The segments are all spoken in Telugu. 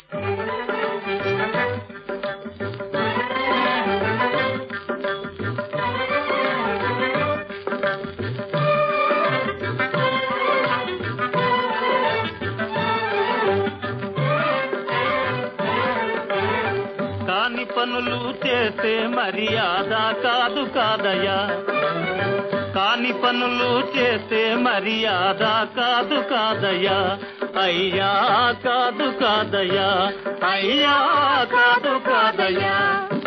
కాని పనులు చేసే మర్యాద కాదు కాదయ్యా కాని పనులు చేసే మర్యాద కాదు కాదయ్యా అయ్యా కాదు కాదయ్యా అయ్యా కాదు కాదయ్యా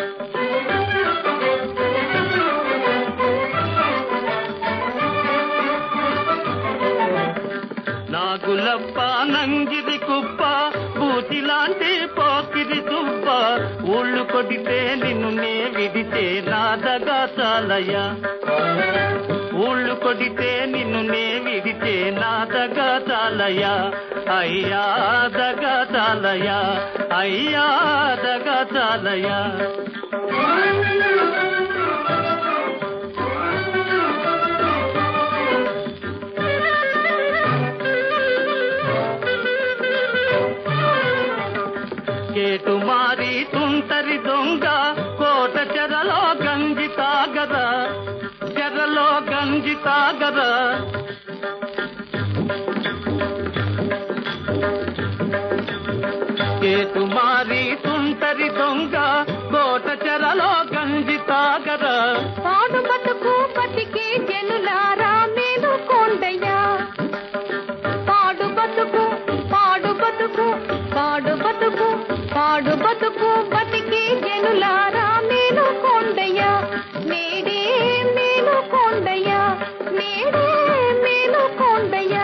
నాగులప్ప నంగిరి కుప్ప బూచిలాంటి పోకిరి దుబ్బ ఊళ్ళు కొడితే నిన్ను నే విడితే నాదగా చాలయ్యా ఊళ్ళు కొడితే నిన్ను నే విడితే నాదగా చాలయ్యా అయ్యా దగా చాలయ్యా అయ్యా దగా చాలయ్యా కేటు మారి తుంటరి దొంగ కోట చెరలో గంజి తాగద చెరలో గంజి తాగద కేటు మారి తుంటరి దొంగ కోట చెరలో గంజి తాగద పాడు బతుకు బతికే జనులారా మేలు కొండయ్యా పాడు బతుకు పాడు బతుకు పాడు బతుకు పాడు బతుకు బతికే జనులారా మేలు కొండయ్యా నేడే మేలు కొండయ్యా నేడే మేలు కొండయ్యా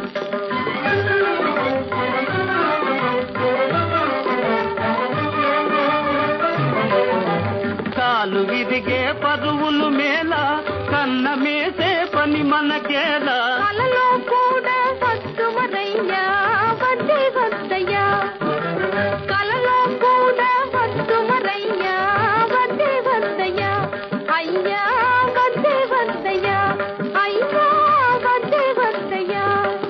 కాలు విరిగే పరువులు మేల కన్న మేసే పని మనకేలా కలలో కూడా వస్తుమరయ్యా వద్దే వద్దయ్యా కలలో కూడా వస్తుమరయ్యా వద్దే వద్దయ్యా అయ్యా వద్దే వద్దయ్యా అయ్యా వద్దే వద్దయ్యా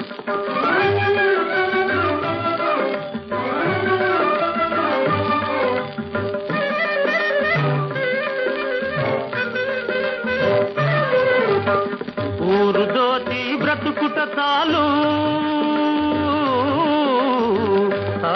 ఊరు దోచి బ్రతుకుట చాలు ఆ,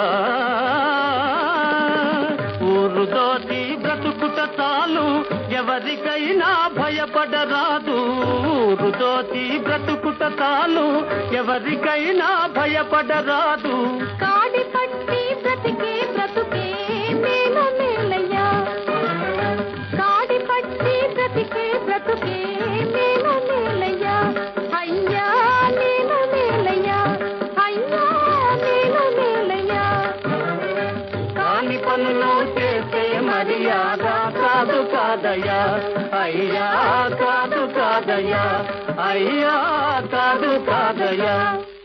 ఊరు దోచి బ్రతుకుట చాలు ఎవరికైనా భయపడరాదు ఊరు దోచి బ్రతుకుట చాలు ఎవరికైనా భయపడరాదు కాడి పట్టి బ్రతికే బ్రతుకే మేలు మేలయ్యా కాడి పట్టి బ్రతికే బ్రతుకే మేలు మేలయ్యా అయ్యా మేలు మేలయ్యా అయ్యా మేలు మేలయ్యా కాని పనులు చేసే మర్యాద కాదు కాదయ్యా అయ్యా కాదు కాదయ్యా అయ్యా కాదు కాదయ్యా